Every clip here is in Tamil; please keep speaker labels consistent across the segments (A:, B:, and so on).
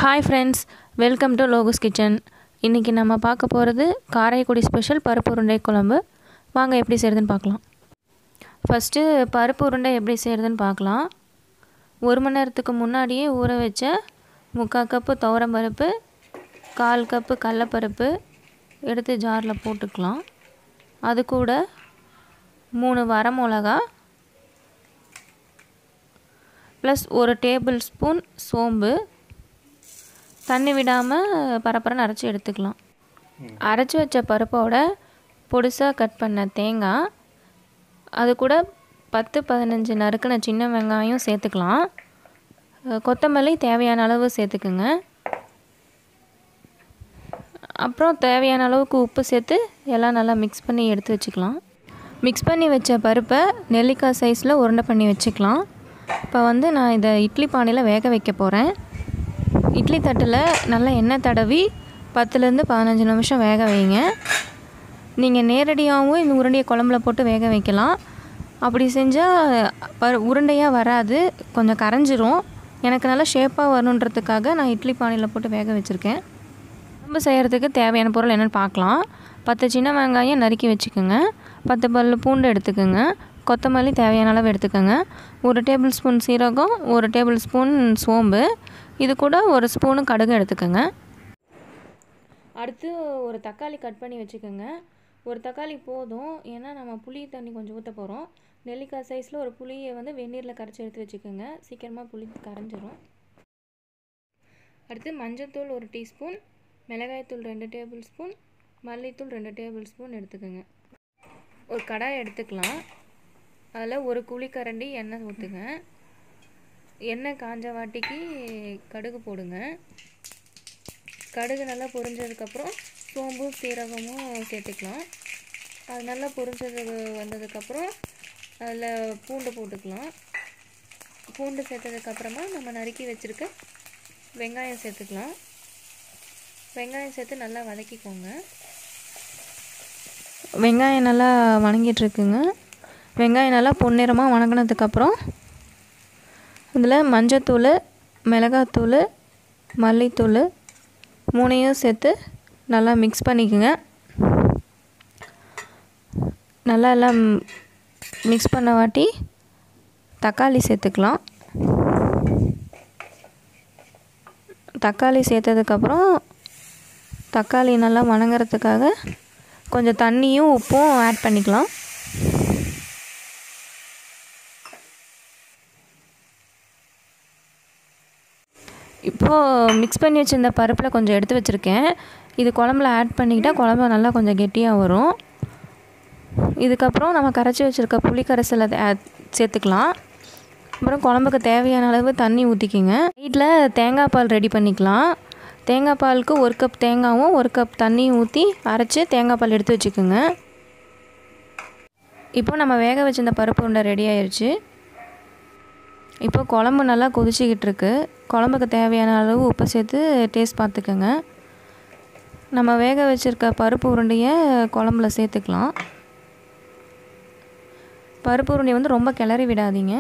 A: hi friends welcome to Logus kitchen இன்றைக்கி நம்ம பார்க்க போகிறது காரைக்குடி ஸ்பெஷல் பருப்பு உருண்டை குழம்பு வாங்க எப்படி செய்கிறதுன்னு பார்க்கலாம் ஃபஸ்ட்டு பருப்பு உருண்டை எப்படி செய்கிறதுன்னு பார்க்கலாம் ஒரு மணி நேரத்துக்கு முன்னாடியே ஊற வச்ச முக்கால் கப்பு துவரம் பருப்பு கால் கப்பு கடலப்பருப்பு எடுத்து ஜாரில் போட்டுக்கலாம் அது கூட மூணு வரமிளகா ப்ளஸ் ஒரு டேபிள் ஸ்பூன் சோம்பு தண்ணி விடாமல் பரப்பரன்னு அரைச்சி எடுத்துக்கலாம் அரைச்சி வச்ச பருப்போட பொடிசாக கட் பண்ண தேங்காய் அது கூட பத்து பதினஞ்சு நறுக்கின சின்ன வெங்காயம் சேர்த்துக்கலாம் கொத்தமல்லி தேவையான அளவு சேர்த்துக்குங்க அப்புறம் தேவையான அளவுக்கு உப்பு சேர்த்து எல்லாம் நல்லா மிக்ஸ் பண்ணி எடுத்து வச்சுக்கலாம் மிக்ஸ் பண்ணி வச்ச பருப்பை நெல்லிக்காய் சைஸில் உருண்டை பண்ணி வச்சுக்கலாம் இப்போ வந்து நான் இதை இட்லி பானையில் வேக வைக்க போகிறேன் இட்லி தட்டில் நல்லா எண்ணெய் தடவி பத்துலேருந்து பதினஞ்சு நிமிஷம் வேக வைங்க நீங்கள் நேரடியாகவும் இந்த உருண்டையை குழம்புல போட்டு வேக வைக்கலாம் அப்படி செஞ்சால் பரு உருண்டையாக வராது கொஞ்சம் கரைஞ்சிரும் எனக்கு நல்லா ஷேப்பாக வரணுன்றதுக்காக நான் இட்லி பானையில் போட்டு வேக வச்சுருக்கேன் குழம்பு செய்கிறதுக்கு தேவையான பொருள் என்னென்னு பார்க்கலாம் பத்து சின்ன வெங்காயம் நறுக்கி வச்சுக்கோங்க பத்து பல் பூண்டு எடுத்துக்கோங்க கொத்தமல்லி தேவையான அளவு எடுத்துக்கோங்க ஒரு டேபிள் ஸ்பூன் சீரகம் ஒரு டேபிள் ஸ்பூன் சோம்பு இது கூட ஒரு ஸ்பூனு கடுகு எடுத்துக்கோங்க அடுத்து ஒரு தக்காளி கட் பண்ணி வச்சுக்கோங்க ஒரு தக்காளி போதும் ஏன்னா நம்ம புளி தண்ணி கொஞ்சம் ஊற்ற போகிறோம் நெல்லிக்காய் சைஸில் ஒரு புளியை வந்து வெந்நீரில் கரைச்சி எடுத்து வச்சுக்கோங்க சீக்கிரமாக புளி கரைஞ்சிரும் அடுத்து மஞ்சள்தூள் ஒரு டீஸ்பூன் மிளகாய்த்தூள் ரெண்டு டேபிள் ஸ்பூன் மல்லித்தூள் ரெண்டு டேபிள் ஸ்பூன் எடுத்துக்கோங்க ஒரு கடாய் எடுத்துக்கலாம் அதில் ஒரு குழிக்கரண்டி எண்ணெய் ஊற்றுங்க எண்ணெய் காஞ்ச வாட்டிக்கு கடுகு போடுங்க கடுகு நல்லா பொரிஞ்சதுக்கப்புறம் சோம்பும் சீரகமும் சேர்த்துக்கலாம் அது நல்லா பொரிஞ்சது வந்ததுக்கப்புறம் அதில் பூண்டு போட்டுக்கலாம் பூண்டு சேர்த்ததுக்கப்புறமா நம்ம நறுக்கி வச்சுருக்க வெங்காயம் சேர்த்துக்கலாம் வெங்காயம் சேர்த்து நல்லா வதக்கிக்கோங்க வெங்காயம் நல்லா வணங்கிட்டுருக்குங்க வெங்காயம் நல்லா பொன்னிறமாக வணங்கினதுக்கப்புறம் இதில் மஞ்சத்தூள் மிளகாத்தூள் மல்லித்தூள் மூணையும் சேர்த்து நல்லா மிக்ஸ் பண்ணிக்கோங்க நல்லா எல்லாம் மிக்ஸ் பண்ண வாட்டி தக்காளி சேர்த்துக்கலாம் தக்காளி சேர்த்ததுக்கப்புறம் தக்காளி நல்லா வணங்குறதுக்காக கொஞ்சம் தண்ணியும் உப்பும் ஆட் பண்ணிக்கலாம் இப்போது மிக்ஸ் பண்ணி வச்சுருந்த பருப்பில் கொஞ்சம் எடுத்து வச்சுருக்கேன் இது குழம்புல ஆட் பண்ணிக்கிட்டால் குழம்பு நல்லா கொஞ்சம் கெட்டியாக வரும் இதுக்கப்புறம் நம்ம கரைச்சி வச்சுருக்க புளி கரைசலை சேர்த்துக்கலாம் அப்புறம் குழம்புக்கு தேவையான அளவு தண்ணி ஊற்றிக்கிங்க வீட்டில் தேங்காய் பால் ரெடி பண்ணிக்கலாம் தேங்காய் பாலுக்கு ஒரு கப் தேங்காயும் ஒரு கப் தண்ணியும் ஊற்றி அரைச்சி தேங்காய் பால் எடுத்து வச்சுக்கோங்க இப்போ நம்ம வேக வச்சிருந்த பருப்பு உருண்டை ரெடி ஆயிடுச்சு இப்போ குழம்பு நல்லா கொதிச்சிக்கிட்டு இருக்கு குழம்புக்கு தேவையான அளவு உப்பு சேர்த்து டேஸ்ட் பார்த்துக்கோங்க நம்ம வேக வச்சுருக்க பருப்பு உருண்டையை குழம்புல சேர்த்துக்கலாம் பருப்பு உருண்டையை வந்து ரொம்ப கிளறி விடாதீங்க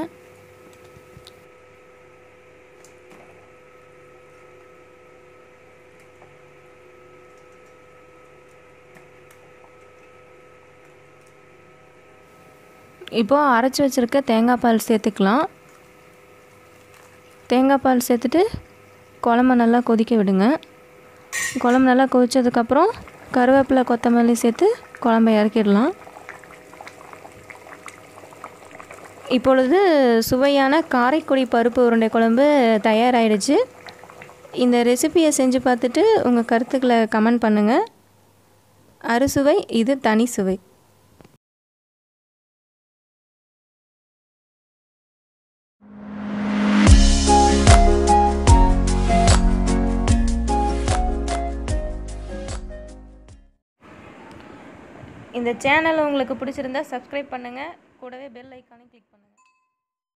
A: இப்போது அரைச்சி வச்சுருக்க தேங்காய் பால் சேர்த்துக்கலாம் தேங்காய் பால் சேர்த்துட்டு குழம்ப நல்லா கொதிக்க விடுங்க குழம்பு நல்லா கொதித்ததுக்கப்புறம் கருவேப்பிலை கொத்தமல்லி சேர்த்து குழம்ப இறக்கிடலாம் இப்பொழுது சுவையான காரைக்குடி பருப்பு உருண்டை குழம்பு தயாராகிடுச்சு இந்த ரெசிபியை செஞ்சு பார்த்துட்டு உங்கள் கருத்துக்களை கமெண்ட் பண்ணுங்கள் அறுசுவை இது தனி சுவை இந்த சேனல் உங்களுக்கு பிடிச்சிருந்தா சப்ஸ்கிரைப் பண்ணுங்கள் கூடவே பெல் ஐக்கானையும் கிளிக் பண்ணுங்கள்